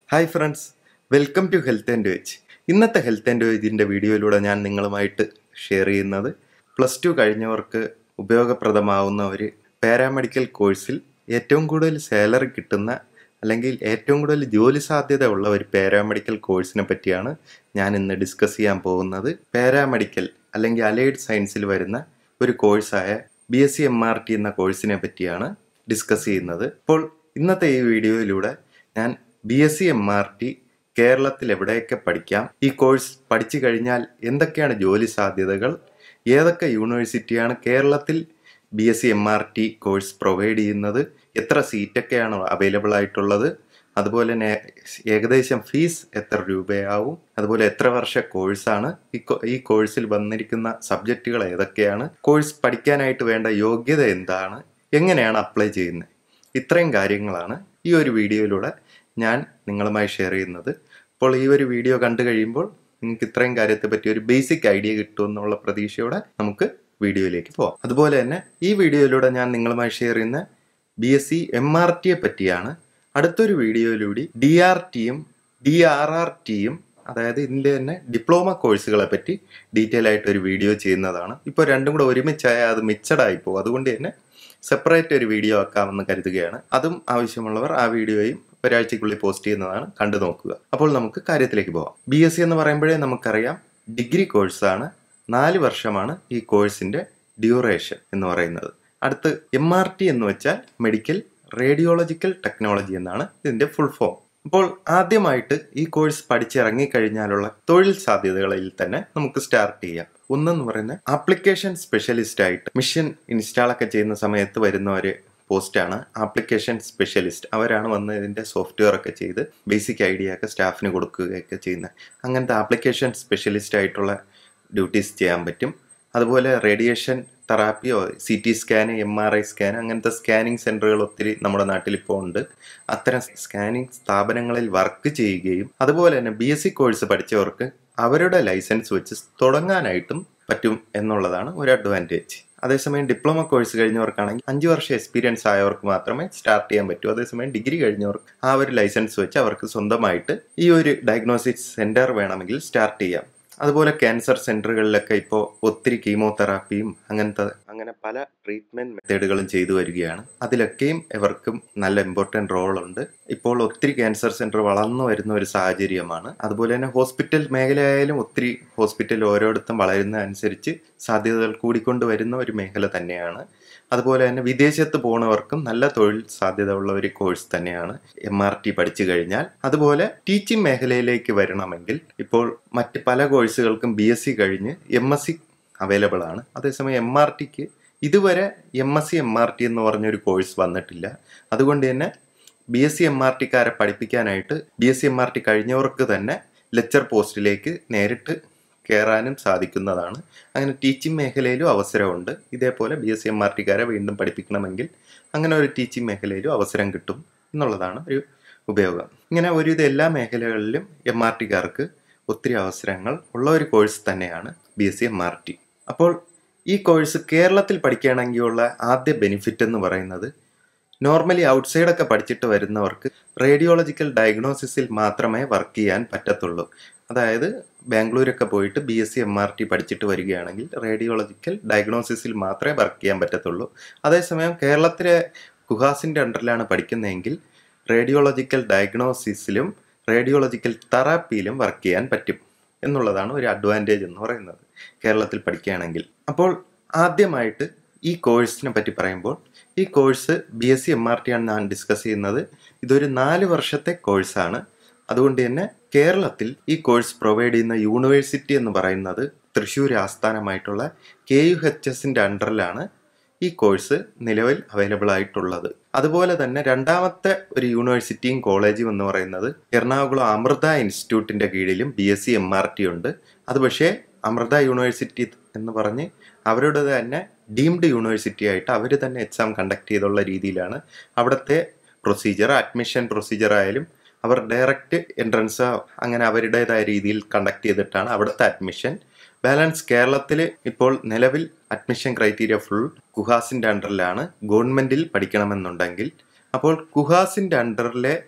hi friends welcome to health and wage ഇന്നത്തെ health and വേജിൻ്റെ വീഡിയോയിലൂടെ ഞാൻ നിങ്ങളുമായിട്ട് ഷെയർ ചെയ്യുന്നത് പ്ലസ് ടു കഴിഞ്ഞവർക്ക് ഉപയോഗപ്രദമാവുന്ന ഒരു പാരാമെഡിക്കൽ കോഴ്സിൽ ഏറ്റവും കൂടുതൽ സാലറി കിട്ടുന്ന അല്ലെങ്കിൽ ഏറ്റവും കൂടുതൽ ജോലി സാധ്യത ഉള്ള ഒരു പാരാമെഡിക്കൽ കോഴ്സിനെ പറ്റിയാണ് ഞാൻ ഇന്ന് ഡിസ്കസ് ചെയ്യാൻ പോകുന്നത് പാരാമെഡിക്കൽ അല്ലെങ്കിൽ അലൈഡ് സയൻസിൽ വരുന്ന ഒരു കോഴ്സായ B S C M R T എന്ന കോഴ്സിനെ പറ്റിയാണ് ഡിസ്കസ് ചെയ്യുന്നത് അപ്പോൾ ഇന്നത്തെ ഈ വീഡിയോയിലൂടെ ഞാൻ B S C M R T കേരളത്തിൽ എവിടെയൊക്കെ പഠിക്കാം ഈ കോഴ്സ് പഠിച്ചു കഴിഞ്ഞാൽ എന്തൊക്കെയാണ് ജോലി സാധ്യതകൾ ഏതൊക്കെ യൂണിവേഴ്സിറ്റിയാണ് കേരളത്തിൽ B S C M R T course provide ചെയ്യുന്നത് എത്ര സീറ്റൊക്കെയാണ് അവൈലബിൾ ആയിട്ടുള്ളത് അതുപോലെ തന്നെ ഏകദേശം ഫീസ് എത്ര രൂപയാവും അതുപോലെ എത്ര വർഷ കോഴ്സാണ് ഈ കോ- ഈ കോഴ്സിൽ വന്നിരിക്കുന്ന സബ്ജക്റ്റുകൾ ഏതൊക്കെയാണ് കോഴ്സ് പഠിക്കാനായിട്ട് വേണ്ട യോഗ്യത എന്താണ് എങ്ങനെയാണ് അപ്ലൈ ചെയ്യുന്നത് ഇത്രയും കാര്യങ്ങളാണ് ഈ ഒരു വീഡിയോയിലൂടെ ഞാൻ നിങ്ങളുമായി ഷെയർ ചെയ്യുന്നത് അപ്പോൾ ഈ ഒരു വീഡിയോ കണ്ടു കഴിയുമ്പോൾ നിങ്ങൾക്ക് ഇത്രയും കാര്യത്തെ പറ്റി ഒരു ബേസിക് ഐഡിയ കിട്ടുമെന്നുള്ള പ്രതീക്ഷയോടെ നമുക്ക് വീഡിയോയിലേക്ക് പോവാം അതുപോലെ തന്നെ ഈ വീഡിയോയിലൂടെ ഞാൻ നിങ്ങളുമായി ഷെയർ ചെയ്യുന്ന B S C M R ടിയെ പറ്റിയാണ് അടുത്തൊരു വീഡിയോയിലൂടെ ഡി ആർ ടിയും ഡി ആർ ആർ ടിയും അതായത് ഇതിൻ്റെ തന്നെ ഡിപ്ലോമ കോഴ്സുകളെ പറ്റി ഡീറ്റെയിൽ ആയിട്ട് ഒരു വീഡിയോ ചെയ്യുന്നതാണ് ഇപ്പോൾ രണ്ടും കൂടെ ഒരുമിച്ചായ അത് മിക്സഡ് ആയി പോകും അതുകൊണ്ട് തന്നെ സെപ്പറേറ്റ് ഒരു വീഡിയോ ആക്കാമെന്ന് കരുതുകയാണ് അതും ആവശ്യമുള്ളവർ ആ വീഡിയോയും ഒരാഴ്ചക്കുള്ളിൽ പോസ്റ്റ് ചെയ്യുന്നതാണ് കണ്ടു നോക്കുക അപ്പോൾ നമുക്ക് കാര്യത്തിലേക്ക് പോവാം ബി എസ് സി എന്ന് പറയുമ്പോഴേ നമുക്കറിയാം ഡിഗ്രി കോഴ്സാണ് നാല് വർഷമാണ് ഈ കോഴ്സിന്റെ ഡ്യൂറേഷൻ എന്ന് പറയുന്നത് അടുത്ത് എം ആർ ടി എന്ന് വെച്ചാൽ മെഡിക്കൽ റേഡിയോളജിക്കൽ ടെക്നോളജി എന്നാണ് ഇതിന്റെ ഫുൾ ഫോം അപ്പോൾ ആദ്യമായിട്ട് ഈ കോഴ്സ് പഠിച്ചിറങ്ങിക്കഴിഞ്ഞാലുള്ള തൊഴിൽ സാധ്യതകളിൽ തന്നെ നമുക്ക് സ്റ്റാർട്ട് ചെയ്യാം ഒന്നെന്ന് പറയുന്നത് ആപ്ലിക്കേഷൻ സ്പെഷ്യലിസ്റ്റ് ആയിട്ട് മിഷൻ ഇൻസ്റ്റാൾ ഒക്കെ ചെയ്യുന്ന സമയത്ത് വരുന്ന ഒരു പോസ്റ്റാണ് ആപ്ലിക്കേഷൻ സ്പെഷ്യലിസ്റ്റ് അവരാണ് വന്ന് ഇതിൻ്റെ സോഫ്റ്റ്വെയർ ഒക്കെ ചെയ്ത് ബേസിക് ഐഡിയ ഒക്കെ സ്റ്റാഫിന് കൊടുക്കുകയൊക്കെ ചെയ്യുന്നത് അങ്ങനത്തെ ആപ്ലിക്കേഷൻ സ്പെഷ്യലിസ്റ്റ് ആയിട്ടുള്ള ഡ്യൂട്ടീസ് ചെയ്യാൻ പറ്റും അതുപോലെ റേഡിയേഷൻ തെറാപ്പിയോ C T scan M R I scan അങ്ങനത്തെ സ്കാനിങ് സെൻ്ററുകൾ ഒത്തിരി നമ്മുടെ നാട്ടിൽ ഇപ്പോൾ ഉണ്ട് അത്തരം സ്കാനിങ് സ്ഥാപനങ്ങളിൽ വർക്ക് ചെയ്യുകയും അതുപോലെ തന്നെ ബി എസ് സി കോഴ്സ് പഠിച്ചവർക്ക് അവരുടെ ലൈസൻസ് വെച്ച് തുടങ്ങാനായിട്ടും പറ്റും എന്നുള്ളതാണ് ഒരു അഡ്വാൻറ്റേജ് അതേസമയം ഡിപ്ലോമ കോഴ്സ് കഴിഞ്ഞവർക്കാണെങ്കിൽ അഞ്ച് വർഷം എക്സ്പീരിയൻസ് ആയവർക്ക് മാത്രമേ സ്റ്റാർട്ട് ചെയ്യാൻ പറ്റൂ അതേസമയം ഡിഗ്രി കഴിഞ്ഞവർക്ക് ആ ഒരു ലൈസൻസ് വെച്ച് അവർക്ക് സ്വന്തമായിട്ട് ഈ ഒരു ഡയഗ്നോസിസ് സെൻറ്റർ വേണമെങ്കിൽ സ്റ്റാർട്ട് ചെയ്യാം അതുപോലെ ക്യാൻസർ സെന്ററുകളിലൊക്കെ ഇപ്പോൾ ഒത്തിരി കീമോതെറാപ്പിയും അങ്ങനത്തെ അങ്ങനെ പല ട്രീറ്റ്മെന്റ് മെത്തേഡുകളും ചെയ്തു വരികയാണ് അതിലൊക്കെയും ഇവർക്കും നല്ല ഇമ്പോർട്ടൻ്റ് റോളുണ്ട് ഇപ്പോൾ ഒത്തിരി ക്യാൻസർ സെന്റർ വളർന്നു വരുന്ന ഒരു സാഹചര്യമാണ് അതുപോലെ തന്നെ ഹോസ്പിറ്റൽ മേഖലയായാലും ഒത്തിരി ഹോസ്പിറ്റൽ ഓരോരുത്തും വളരുന്ന അനുസരിച്ച് സാധ്യതകൾ കൂടിക്കൊണ്ട് വരുന്ന ഒരു മേഖല തന്നെയാണ് അതുപോലെ തന്നെ വിദേശത്ത് പോണവർക്കും നല്ല തൊഴിൽ സാധ്യത ഉള്ള ഒരു കോഴ്സ് തന്നെയാണ് എം ആർ ടി പഠിച്ചു കഴിഞ്ഞാൽ അതുപോലെ ടീച്ചിങ് മേഖലയിലേക്ക് വരണമെങ്കിൽ ഇപ്പോൾ മറ്റ് പല കോഴ്സുകൾക്കും ബി എസ് സി കഴിഞ്ഞ് എം എസ് സി അവൈലബിൾ ആണ് അതേസമയം എം ആർ ടിക്ക് ഇതുവരെ M S C M R T എന്ന് പറഞ്ഞൊരു കോഴ്സ് വന്നിട്ടില്ല അതുകൊണ്ട് തന്നെ B S C M R ടിക്കാരെ പഠിപ്പിക്കാനായിട്ട് B S C M R T കഴിഞ്ഞവർക്ക് തന്നെ ലെക്ചർ പോസ്റ്റിലേക്ക് നേരിട്ട് കയറാനും സാധിക്കുന്നതാണ് അങ്ങനെ ടീച്ചിങ് മേഖലയിലും അവസരമുണ്ട് ഇതേപോലെ B S C M R ടിക്കാരെ വീണ്ടും പഠിപ്പിക്കണമെങ്കിൽ അങ്ങനെ ഒരു ടീച്ചിങ് മേഖലയിലും അവസരം കിട്ടും എന്നുള്ളതാണ് ഒരു ഉപയോഗം ഇങ്ങനെ ഒരുവിധ എല്ലാ മേഖലകളിലും എം ആർ ടിക്കാർക്ക് ഒത്തിരി അവസരങ്ങൾ ഉള്ള ഒരു കോഴ്സ് തന്നെയാണ് B S C M R T അപ്പോൾ ഈ കോഴ്സ് കേരളത്തിൽ പഠിക്കുകയാണെങ്കിലുള്ള ആദ്യ ബെനിഫിറ്റ് എന്ന് പറയുന്നത് നോർമലി ഔട്ട്സൈഡ് ഒക്കെ പഠിച്ചിട്ട് വരുന്നവർക്ക് റേഡിയോളജിക്കൽ ഡയഗ്നോസിസിൽ മാത്രമേ വർക്ക് ചെയ്യാൻ പറ്റത്തുള്ളൂ അതായത് ബാംഗ്ലൂരൊക്കെ പോയിട്ട് B S C M R T പഠിച്ചിട്ട് വരികയാണെങ്കിൽ റേഡിയോളജിക്കൽ ഡയഗ്നോസിസിൽ മാത്രമേ വർക്ക് ചെയ്യാൻ പറ്റത്തുള്ളൂ അതേസമയം കേരളത്തിലെ ഗുഹാസിൻ്റെ അണ്ടറിലാണ് പഠിക്കുന്നതെങ്കിൽ റേഡിയോളജിക്കൽ ഡയഗ്നോസിസിലും റേഡിയോളജിക്കൽ തെറാപ്പിയിലും വർക്ക് ചെയ്യാൻ പറ്റും എന്നുള്ളതാണ് ഒരു അഡ്വാൻറ്റേജ് എന്ന് പറയുന്നത് കേരളത്തിൽ പഠിക്കുകയാണെങ്കിൽ അപ്പോൾ ആദ്യമായിട്ട് ഈ കോഴ്സിനെ പറ്റി പറയുമ്പോൾ ഈ course B S C M R T ആണ് ഞാൻ ഡിസ്കസ് ചെയ്യുന്നത് ഇതൊരു നാല് വർഷത്തെ കോഴ്സാണ് അതുകൊണ്ട് തന്നെ കേരളത്തിൽ ഈ കോഴ്സ് പ്രൊവൈഡ് ചെയ്യുന്ന യൂണിവേഴ്സിറ്റി എന്ന് പറയുന്നത് തൃശ്ശൂർ ആസ്ഥാനമായിട്ടുള്ള കെ യു എച്ച് എസിൻ്റെ അണ്ടറിലാണ് ഈ കോഴ്സ് നിലവിൽ അവൈലബിൾ ആയിട്ടുള്ളത് അതുപോലെ തന്നെ രണ്ടാമത്തെ ഒരു യൂണിവേഴ്സിറ്റിയും കോളേജും എന്ന് പറയുന്നത് എറണാകുളം അമൃത ഇൻസ്റ്റിറ്റ്യൂട്ടിന്റെ കീഴിലും B S C M R T ഉണ്ട് അത് പക്ഷേ അമൃത യൂണിവേഴ്സിറ്റി എന്ന് പറഞ്ഞ് അവരുടെ തന്നെ ഡീംഡ് യൂണിവേഴ്സിറ്റി ആയിട്ട് അവർ തന്നെ എക്സാം കണ്ടക്ട് ചെയ്തുള്ള രീതിയിലാണ് അവിടുത്തെ പ്രൊസീജിയർ അഡ്മിഷൻ പ്രൊസീജിയർ ആയാലും അവർ ഡയറക്റ്റ് എൻട്രൻസ് അങ്ങനെ അവരുടേതായ രീതിയിൽ കണ്ടക്ട് ചെയ്തിട്ടാണ് അവിടുത്തെ അഡ്മിഷൻ ബാലൻസ് കേരളത്തിൽ ഇപ്പോൾ നിലവിൽ അഡ്മിഷൻ ക്രൈറ്റീരിയ ഫുൾ കുഹാസിൻ്റെ അണ്ടറിലാണ് ഗവൺമെൻറ്റിൽ പഠിക്കണമെന്നുണ്ടെങ്കിൽ അപ്പോൾ കുഹാസിൻ്റെ അണ്ടറിലെ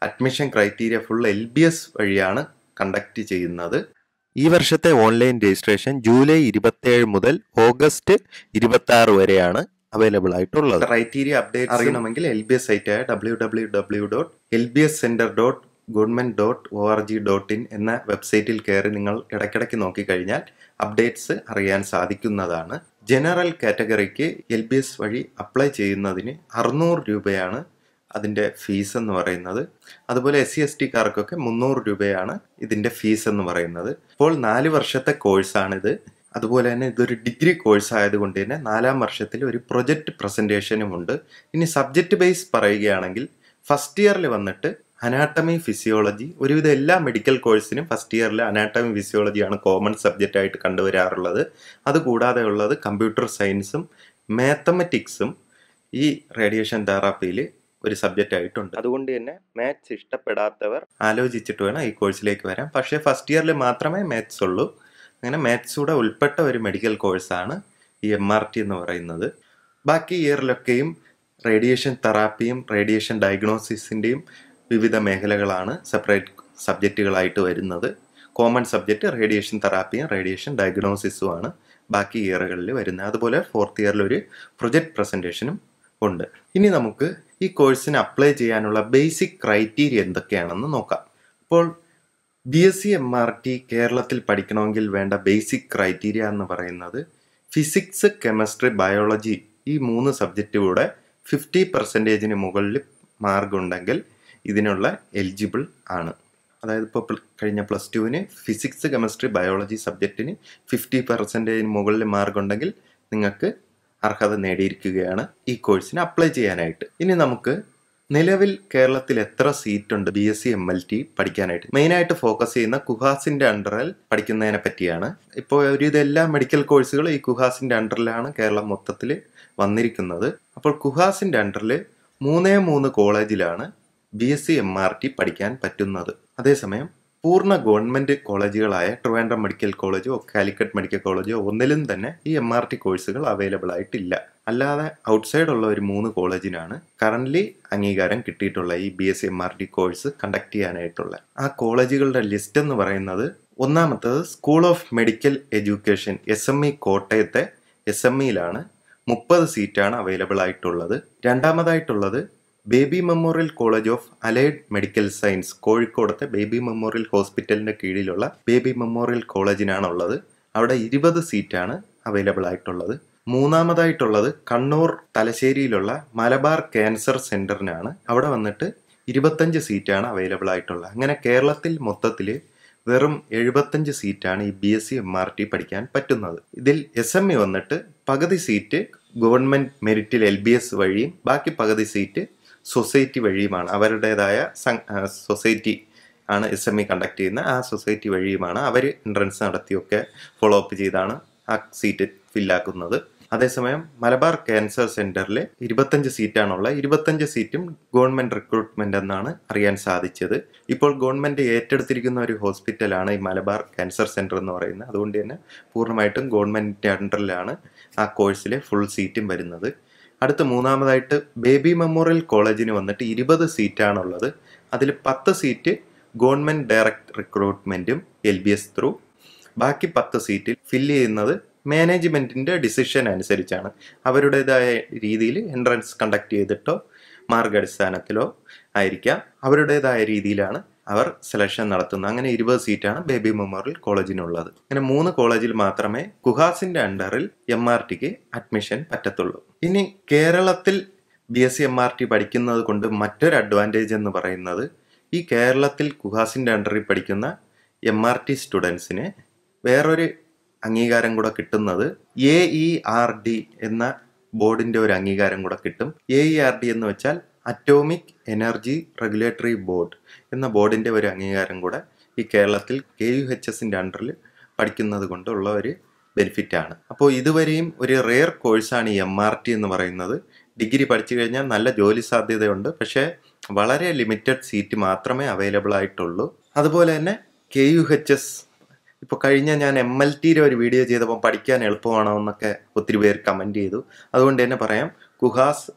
admission criteria full L B S വഴിയാണ് കണ്ടക്ട് ചെയ്യുന്നത് ഈ വർഷത്തെ ഓൺലൈൻ രജിസ്ട്രേഷൻ ജൂലൈ ഇരുപത്തിയേഴ് മുതൽ ഓഗസ്റ്റ് ഇരുപത്തി ആറ് വരെയാണ് അവൈലബിൾ ആയിട്ടുള്ളത് ക്രൈറ്റീരിയ അപ്ഡേറ്റ് അറിയണമെങ്കിൽ എൽ ബി എസ് സൈറ്റായ W W W dot L B S centre dot government dot O R G dot in എന്ന വെബ്സൈറ്റിൽ കയറി നിങ്ങൾ ഇടയ്ക്കിടയ്ക്ക് നോക്കിക്കഴിഞ്ഞാൽ അപ്ഡേറ്റ്സ് അറിയാൻ സാധിക്കുന്നതാണ് ജനറൽ കാറ്റഗറിക്ക് എൽ ബി എസ് വഴി അപ്ലൈ ചെയ്യുന്നതിന് അറുന്നൂറ് രൂപയാണ് അതിൻ്റെ ഫീസ് എന്ന് പറയുന്നത് അതുപോലെ എസ് സി എസ് ടിക്കാർക്കൊക്കെ മുന്നൂറ് രൂപയാണ് ഇതിൻ്റെ ഫീസ് എന്ന് പറയുന്നത് ഇപ്പോൾ നാല് വർഷത്തെ കോഴ്സാണിത് അതുപോലെ തന്നെ ഇതൊരു ഡിഗ്രി കോഴ്സ് ആയതുകൊണ്ട് തന്നെ നാലാം വർഷത്തിൽ ഒരു പ്രൊജക്റ്റ് പ്രസൻറ്റേഷനും ഉണ്ട് ഇനി സബ്ജക്റ്റ് ബേസ് പറയുകയാണെങ്കിൽ ഫസ്റ്റ് ഇയറിൽ വന്നിട്ട് അനാട്ടമി ഫിസിയോളജി ഒരുവിധം എല്ലാ മെഡിക്കൽ കോഴ്സിനും ഫസ്റ്റ് ഇയറിൽ അനാട്ടമി ഫിസിയോളജിയാണ് കോമൺ സബ്ജക്റ്റ് ആയിട്ട് കണ്ടുവരാറുള്ളത് അതുകൂടാതെ ഉള്ളത് കമ്പ്യൂട്ടർ സയൻസും മാത്തമെറ്റിക്സും ഈ റേഡിയേഷൻ തെറാപ്പിയിൽ ഒരു സബ്ജക്റ്റ് ആയിട്ടുണ്ട് അതുകൊണ്ട് തന്നെ മാത്സ് ഇഷ്ടപ്പെടാത്തവർ ആലോചിച്ചിട്ട് വേണം ഈ കോഴ്സിലേക്ക് വരാൻ പക്ഷേ ഫസ്റ്റ് ഇയറിൽ മാത്രമേ മാത്സ് ഉള്ളൂ അങ്ങനെ മാത്സ് കൂടെ ഉൾപ്പെട്ട ഒരു മെഡിക്കൽ കോഴ്സാണ് ഈ എം ആർ ടി എന്ന് പറയുന്നത് ബാക്കി ഇയറിലൊക്കെയും റേഡിയേഷൻ തെറാപ്പിയും റേഡിയേഷൻ ഡയഗ്നോസിസിൻ്റെയും വിവിധ മേഖലകളാണ് സെപ്പറേറ്റ് സബ്ജക്റ്റുകളായിട്ട് വരുന്നത് കോമൺ സബ്ജക്റ്റ് റേഡിയേഷൻ തെറാപ്പിയും റേഡിയേഷൻ ഡയഗ്നോസിസുമാണ് ബാക്കി ഇയറുകളിൽ വരുന്നത് അതുപോലെ ഫോർത്ത് ഇയറിൽ ഒരു പ്രൊജക്ട് പ്രസൻറ്റേഷനും ഉണ്ട് ഇനി നമുക്ക് ഈ കോഴ്സിന് അപ്ലൈ ചെയ്യാനുള്ള ബേസിക് ക്രൈറ്റീരിയ എന്തൊക്കെയാണെന്ന് നോക്കാം ഇപ്പോൾ B S C M R T കേരളത്തിൽ പഠിക്കണമെങ്കിൽ വേണ്ട ബേസിക് ക്രൈറ്റീരിയ എന്ന് പറയുന്നത് ഫിസിക്സ് കെമിസ്ട്രി ബയോളജി ഈ മൂന്ന് സബ്ജക്റ്റുകൂടെ ഫിഫ്റ്റി പെർസെൻറ്റേജിന് മുകളിൽ മാർക്ക് ഉണ്ടെങ്കിൽ ഇതിനുള്ള എലിജിബിൾ ആണ് അതായത് ഇപ്പോൾ കഴിഞ്ഞ പ്ലസ് ടുവിന് ഫിസിക്സ് കെമിസ്ട്രി ബയോളജി സബ്ജക്റ്റിന് ഫിഫ്റ്റി പെർസെൻറ്റേജിന് മുകളിൽ മാർക്ക് ഉണ്ടെങ്കിൽ നിങ്ങൾക്ക് അർഹത നേടിയിരിക്കുകയാണ് ഈ കോഴ്സിന് അപ്ലൈ ചെയ്യാനായിട്ട് ഇനി നമുക്ക് നിലവിൽ കേരളത്തിൽ എത്ര സീറ്റ് ഉണ്ട് B S C M L T പഠിക്കാനായിട്ട് മെയിനായിട്ട് ഫോക്കസ് ചെയ്യുന്ന കുഹാസിന്റെ അണ്ടറിൽ പഠിക്കുന്നതിനെ പറ്റിയാണ് ഇപ്പോൾ ഒരുവിധം എല്ലാ മെഡിക്കൽ കോഴ്സുകളും ഈ കുഹാസിന്റെ അണ്ടറിലാണ് കേരളം മൊത്തത്തിൽ വന്നിരിക്കുന്നത് അപ്പോൾ കുഹാസിന്റെ അണ്ടറിൽ മൂന്നേ മൂന്ന് കോളേജിലാണ് B S C M R T പഠിക്കാൻ പറ്റുന്നത് അതേസമയം പൂർണ്ണ ഗവൺമെന്റ് കോളേജുകളായ ട്രിവാൻഡ്രം മെഡിക്കൽ കോളേജോ കാലിക്കറ്റ് മെഡിക്കൽ കോളേജോ ഒന്നിലും തന്നെ ഈ എം ആർ ടി കോഴ്സുകൾ അവൈലബിൾ ആയിട്ടില്ല അല്ലാതെ ഔട്ട്സൈഡ് ഉള്ള ഒരു മൂന്ന് കോളേജിനാണ് കറന്റ് അംഗീകാരം കിട്ടിയിട്ടുള്ള ഈ B S C M R T course conduct ചെയ്യാനായിട്ടുള്ള ആ കോളേജുകളുടെ ലിസ്റ്റ് എന്ന് പറയുന്നത് ഒന്നാമത്തത് school of medical education S M E കോട്ടയത്തെ എസ് എം ഇയിലാണ് മുപ്പത് സീറ്റാണ് അവൈലബിൾ ആയിട്ടുള്ളത് രണ്ടാമതായിട്ടുള്ളത് Baby Memorial college of allied medical science കോഴിക്കോടത്തെ ബേബി മെമ്മോറിയൽ ഹോസ്പിറ്റലിന്റെ കീഴിലുള്ള ബേബി മെമ്മോറിയൽ കോളേജിനാണുള്ളത് അവിടെ ഇരുപത് സീറ്റാണ് അവൈലബിൾ ആയിട്ടുള്ളത് മൂന്നാമതായിട്ടുള്ളത് കണ്ണൂർ തലശ്ശേരിയിലുള്ള മലബാർ ക്യാൻസർ സെന്ററിനാണ് അവിടെ വന്നിട്ട് ഇരുപത്തഞ്ച് സീറ്റാണ് അവൈലബിൾ ആയിട്ടുള്ളത് അങ്ങനെ കേരളത്തിൽ മൊത്തത്തിൽ വെറും എഴുപത്തഞ്ച് സീറ്റാണ് ഈ B S C M R T പഠിക്കാൻ പറ്റുന്നത് ഇതിൽ എസ് എം ഇ വന്നിട്ട് പകുതി സീറ്റ് ഗവൺമെന്റ് മെറിറ്റിൽ എൽ ബി എസ് വഴിയും ബാക്കി പകുതി സീറ്റ് സൊസൈറ്റി വഴിയുമാണ് അവരുടേതായ സൊസൈറ്റി ആണ് എസ് എം ഇ കണ്ടക്ട് ചെയ്യുന്ന ആ സൊസൈറ്റി വഴിയുമാണ് അവർ എൻട്രൻസ് നടത്തിയൊക്കെ ഫോളോ അപ്പ് ചെയ്താണ് ആ സീറ്റ് ഫില്ലാക്കുന്നത് അതേസമയം മലബാർ ക്യാൻസർ സെന്ററിൽ ഇരുപത്തഞ്ച് സീറ്റാണുള്ള ഇരുപത്തഞ്ച് സീറ്റും ഗവൺമെന്റ് റിക്രൂട്ട്മെന്റ് എന്നാണ് അറിയാൻ സാധിച്ചത് ഇപ്പോൾ ഗവൺമെന്റ് ഏറ്റെടുത്തിരിക്കുന്ന ഒരു ഹോസ്പിറ്റലാണ് ഈ മലബാർ ക്യാൻസർ സെന്റർ എന്ന് പറയുന്നത് അതുകൊണ്ട് തന്നെ പൂർണ്ണമായിട്ടും ഗവൺമെന്റിന്റെ അണ്ടറിലാണ് ആ കോഴ്സിലെ ഫുൾ സീറ്റും വരുന്നത് അടുത്ത മൂന്നാമതായിട്ട് ബേബി മെമ്മോറിയൽ കോളേജിന് വന്നിട്ട് ഇരുപത് സീറ്റാണുള്ളത് അതിൽ പത്ത് സീറ്റ് ഗവൺമെന്റ് ഡയറക്റ്റ് റിക്രൂട്ട്മെന്റും എൽ ബി എസ് ത്രൂ ബാക്കി പത്ത് സീറ്റിൽ ഫില്ല് ചെയ്യുന്നത് മാനേജ്മെന്റിന്റെ ഡിസിഷൻ അനുസരിച്ചാണ് അവരുടേതായ രീതിയിൽ എൻട്രൻസ് കണ്ടക്ട് ചെയ്തിട്ടോ മാർഗ അടിസ്ഥാനത്തിലോ ആയിരിക്കാം അവരുടേതായ രീതിയിലാണ് അവർ സെലക്ഷൻ നടത്തുന്നത് അങ്ങനെ ഇരുപത് സീറ്റാണ് ബേബി മെമ്മോറിയൽ കോളേജിനുള്ളത് അങ്ങനെ മൂന്ന് കോളേജിൽ മാത്രമേ കുഹാസിന്റെ അണ്ടറിൽ എം ആർ ടിക്ക് അഡ്മിഷൻ പറ്റത്തുള്ളൂ ഇനി കേരളത്തിൽ B S C M R T പഠിക്കുന്നത് കൊണ്ട് മറ്റൊരു അഡ്വാൻറ്റേജ് എന്ന് പറയുന്നത് ഈ കേരളത്തിൽ കുഹാസിന്റെ അണ്ടറിൽ പഠിക്കുന്ന എം ആർ ടി സ്റ്റുഡൻസിന് വേറൊരു അംഗീകാരം കൂടെ കിട്ടുന്നത് എ ഇ ആർ ഡി എന്ന ബോർഡിന്റെ ഒരു അംഗീകാരം കൂടെ കിട്ടും എ ഇ ആർ ഡി എന്ന് വെച്ചാൽ അറ്റോമിക് എനർജി റെഗുലേറ്ററി ബോർഡ് എന്ന ബോർഡിന്റെ ഒരു അംഗീകാരം കൂടെ ഈ കേരളത്തിൽ കെ യു എച്ച് എസിന്റെ അണ്ടറിൽ പഠിക്കുന്നത് കൊണ്ടുള്ള ഒരു ബെനിഫിറ്റ് ആണ് അപ്പോൾ ഇതുവരെയും ഒരു റെയർ കോഴ്സാണ് ഈ എം ആർ ടി എന്ന് പറയുന്നത് ഡിഗ്രി പഠിച്ചു കഴിഞ്ഞാൽ നല്ല ജോലി സാധ്യതയുണ്ട് പക്ഷേ വളരെ ലിമിറ്റഡ് സീറ്റ് മാത്രമേ അവൈലബിൾ ആയിട്ടുള്ളൂ അതുപോലെ തന്നെ കെ യു എച്ച് എസ് ഇപ്പോൾ കഴിഞ്ഞ ഞാൻ എം എൽ ടിയുടെ ഒരു വീഡിയോ ചെയ്തപ്പോൾ പഠിക്കാൻ എളുപ്പമാണോ എന്നൊക്കെ ഒത്തിരി പേര് കമൻറ്റ് ചെയ്തു അതുകൊണ്ട് തന്നെ പറയാം കുഹാസ്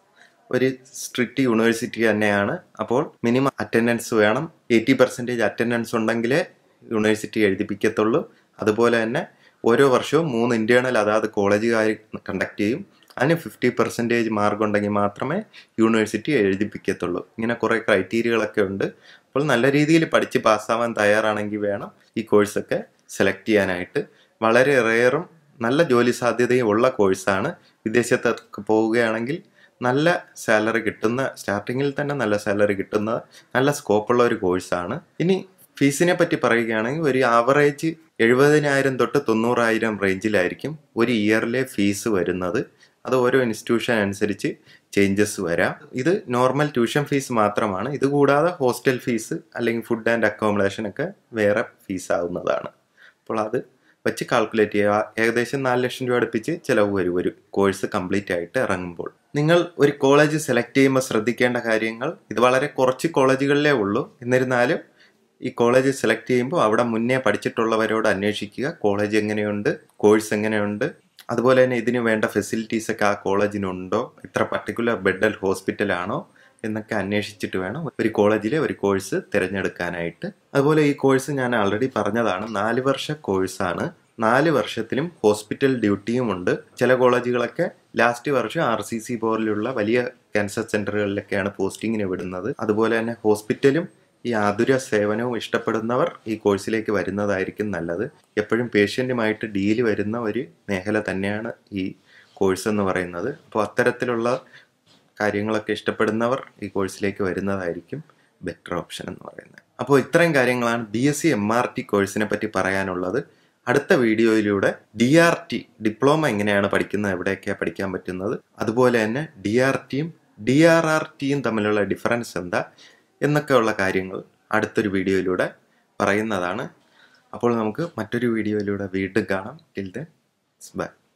ഒരു സ്ട്രിക്റ്റ് യൂണിവേഴ്സിറ്റി തന്നെയാണ് അപ്പോൾ മിനിമം അറ്റൻഡൻസ് വേണം എയ്റ്റി പെർസെൻറ്റേജ് അറ്റൻഡൻസ് ഉണ്ടെങ്കിലേ യൂണിവേഴ്സിറ്റി എഴുതിപ്പിക്കത്തുള്ളൂ അതുപോലെ തന്നെ ഓരോ വർഷവും മൂന്ന് ഇന്റേണൽ അതാത് കോളേജുകാർ കണ്ടക്ട് ചെയ്യും അതിന് ഫിഫ്റ്റി പെർസെൻറ്റേജ് മാർക്ക് ഉണ്ടെങ്കിൽ മാത്രമേ യൂണിവേഴ്സിറ്റി എഴുതിപ്പിക്കത്തുള്ളൂ ഇങ്ങനെ കുറേ ക്രൈറ്റീരിയകളൊക്കെ ഉണ്ട് അപ്പോൾ നല്ല രീതിയിൽ പഠിച്ച് പാസ്സാവാൻ തയ്യാറാണെങ്കിൽ വേണം ഈ കോഴ്സൊക്കെ സെലക്ട് ചെയ്യാനായിട്ട് വളരെ റെയറും നല്ല ജോലി സാധ്യതയും ഉള്ള കോഴ്സാണ് വിദേശത്തൊക്കെ പോവുകയാണെങ്കിൽ നല്ല സാലറി കിട്ടുന്ന സ്റ്റാർട്ടിങ്ങിൽ തന്നെ നല്ല സാലറി കിട്ടുന്ന നല്ല സ്കോപ്പുള്ള ഒരു കോഴ്സാണ് ഇനി ഫീസിനെ പറ്റി പറയുകയാണെങ്കിൽ ഒരു ആവറേജ് എഴുപതിനായിരം തൊട്ട് തൊണ്ണൂറായിരം റേഞ്ചിലായിരിക്കും ഒരു ഇയറിലെ ഫീസ് വരുന്നത് അത് ഓരോ ഇൻസ്റ്റിറ്റ്യൂഷൻ അനുസരിച്ച് ചേഞ്ചസ് വരാം ഇത് നോർമൽ ട്യൂഷൻ ഫീസ് മാത്രമാണ് ഇത് കൂടാതെ ഹോസ്റ്റൽ ഫീസ് അല്ലെങ്കിൽ ഫുഡ് ആൻഡ് അക്കോമഡേഷൻ ഒക്കെ വേറെ ഫീസ് ആവുന്നതാണ് അപ്പോൾ അത് വെച്ച് കാൽക്കുലേറ്റ് ചെയ്യുക ഏകദേശം നാല് ലക്ഷം രൂപ അടുപ്പിച്ച് ചിലവ് വരും ഒരു കോഴ്സ് കംപ്ലീറ്റ് ആയിട്ട് ഇറങ്ങുമ്പോൾ നിങ്ങൾ ഒരു കോളേജ് സെലക്ട് ചെയ്യുമ്പോൾ ശ്രദ്ധിക്കേണ്ട കാര്യങ്ങൾ ഇത് വളരെ കുറച്ച് കോളേജുകളിലേ ഉള്ളൂ എന്നിരുന്നാലും ഈ കോളേജ് സെലക്ട് ചെയ്യുമ്പോൾ അവിടെ മുന്നേ പഠിച്ചിട്ടുള്ളവരോട് അന്വേഷിക്കുക കോളേജ് എങ്ങനെയുണ്ട് കോഴ്സ് എങ്ങനെയുണ്ട് അതുപോലെ തന്നെ ഇതിന് വേണ്ട ഫെസിലിറ്റീസ് ഒക്കെ ആ കോളേജിനുണ്ടോ ഇത്ര പർട്ടിക്കുലർ ബെഡ് ഹോസ്പിറ്റലാണോ എന്നൊക്കെ അന്വേഷിച്ചിട്ട് വേണം ഒരു കോളേജിലെ ഒരു കോഴ്സ് തിരഞ്ഞെടുക്കാനായിട്ട് അതുപോലെ ഈ കോഴ്സ് ഞാൻ ആൾറെഡി പറഞ്ഞതാണ് നാല് വർഷ കോഴ്സാണ് നാല് വർഷത്തിലും ഹോസ്പിറ്റൽ ഡ്യൂട്ടിയും ഉണ്ട് ചില കോളേജുകളൊക്കെ ലാസ്റ്റ് വർഷം ആർ സി സി പോലുള്ള വലിയ ക്യാൻസർ സെന്ററുകളിലൊക്കെയാണ് പോസ്റ്റിങ്ങിന് വിടുന്നത് അതുപോലെ തന്നെ ഹോസ്പിറ്റലും ഈ ആതുര സേവനവും ഇഷ്ടപ്പെടുന്നവർ ഈ കോഴ്സിലേക്ക് വരുന്നതായിരിക്കും നല്ലത് എപ്പോഴും പേഷ്യൻറ്റുമായിട്ട് ഡീല് വരുന്ന ഒരു മേഖല തന്നെയാണ് ഈ കോഴ്സ് എന്ന് പറയുന്നത് അപ്പോൾ അത്തരത്തിലുള്ള കാര്യങ്ങളൊക്കെ ഇഷ്ടപ്പെടുന്നവർ ഈ കോഴ്സിലേക്ക് വരുന്നതായിരിക്കും ബെറ്റർ ഓപ്ഷൻ എന്ന് പറയുന്നത് അപ്പോൾ ഇത്രയും കാര്യങ്ങളാണ് B S C M R T കോഴ്സിനെ പറ്റി പറയാനുള്ളത് അടുത്ത വീഡിയോയിലൂടെ ഡി ആർ ടി ഡിപ്ലോമ എങ്ങനെയാണ് പഠിക്കുന്നത് എവിടെയൊക്കെയാണ് പഠിക്കാൻ പറ്റുന്നത് അതുപോലെ തന്നെ ഡി ആർ ടിയും ഡി ആർ ആർ ടിയും തമ്മിലുള്ള ഡിഫറൻസ് എന്താ എന്നൊക്കെയുള്ള കാര്യങ്ങൾ അടുത്തൊരു വീഡിയോയിലൂടെ പറയുന്നതാണ് അപ്പോൾ നമുക്ക് മറ്റൊരു വീഡിയോയിലൂടെ വീണ്ടും കാണാം ടിൽ ദെൻ ബൈ